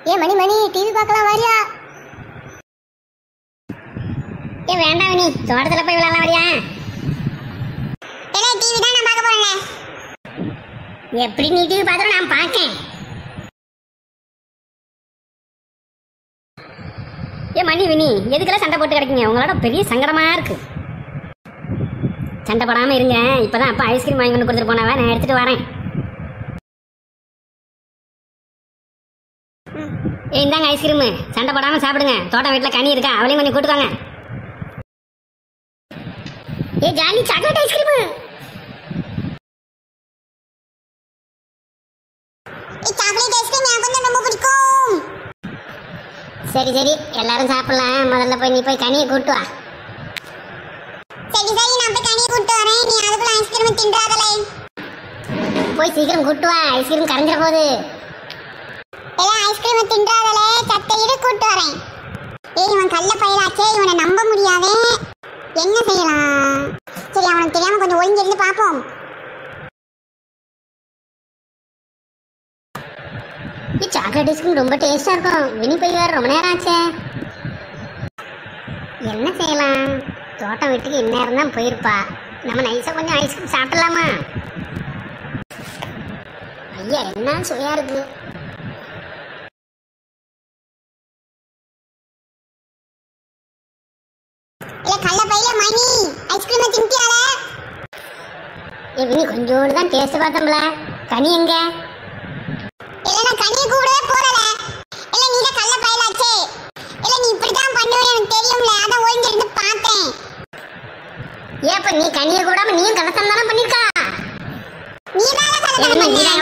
ஏ மணி மணி TV பார்க்கலாம் வாரியா ஏ வேண்டாம் நீ தோட்டத்துல போய் விளையாடலாம் வரியா இல்லை டிவி தான் நான் பார்க்க போறேன் எப்படி நீ டிவி பார்த்துட்டு நான் பார்க்கேன் ஏ மணி வினி எதுக்கெல்லாம் சண்டை போட்டு கிடைக்குங்க உங்களோட பெரிய சங்கடமா இருக்கு சண்டை போடாம இருங்க இப்பதான் அப்பா ஐஸ்கிரீம் வாங்கி கொண்டு கொடுத்துட்டு போனாவ நான் எடுத்துட்டு வரேன் ஏ இந்தாங்க ஐஸ்கிரீம் சண்டை போடாம சாப்பிடுங்க தோட்டம் வீட்டில் கனி இருக்கா அவளையும் கொஞ்சம் கூட்டுவாங்க ஏ jolly chocolate ice cream chocolate ice cream எனக்கு வந்து ரொம்ப பிடிக்கும் சரி சரி எல்லாரும் சாப்பிடலாம் முதல்ல போய் நீ போய் கனியை கூட்டு வா சரி சரி நான் போய் கனியை கூட்டு வரேன் நீ அதுக்குள்ள ஐஸ்கிரீம் தின்றாதலே போய் சீக்கிரம் கூட்டு வா ஐஸ்கிரீம் கரைஞ்சிட போகுது எல்லாம் ஐஸ்கிரீம் தின்றாதலே சத்தையிட கூட்டு வரேன் ஏய் இவன் கள்ள பயிராச்சே இவனை நம்ப முடியாதே என்ன செய்யலாம் சரி அவனுக்கு தெரியாம கொஞ்சம் ஒளிஞ்சிருந்து பார்ப்போம் ഈ சாக்லேட் ஐஸ்கிரீம் ரொம்ப டேஸ்டா இருக்கும் வினி போய் வேற ரொம்ப நேரம் ஆச்சே என்ன செய்யலாம் தோட்டம் வீட்டுக்கு இந்நேரம் தான் போயிருப்பா நம்ம நைஸா கொஞ்சம் ஐஸ்கிரீம் சாப்பிடலாமா ஐயா என்ன சுவையா இருக்கு இல்ல கள்ள பையில மணி ஐஸ்கிரீம் தின்ட்டியால ஏ வினி கொஞ்சோண்டு தான் டேஸ்ட் பார்த்தோம்ல கனி எங்க இல்ல நான் கனியை கூடவே போறல இல்ல நீ தான் கள்ள பையலாச்சே இல்ல நீ இப்படிதான் பண்ணுவேன்னு எனக்கு தெரியும்ல அதான் ஒளிஞ்சிருந்து பார்த்தேன் ஏப்ப நீ கனியை கூடாம நீயும் கலசம் தானே பண்ணிருக்கா நீ தானே ஏம்மா, நீ கள்ள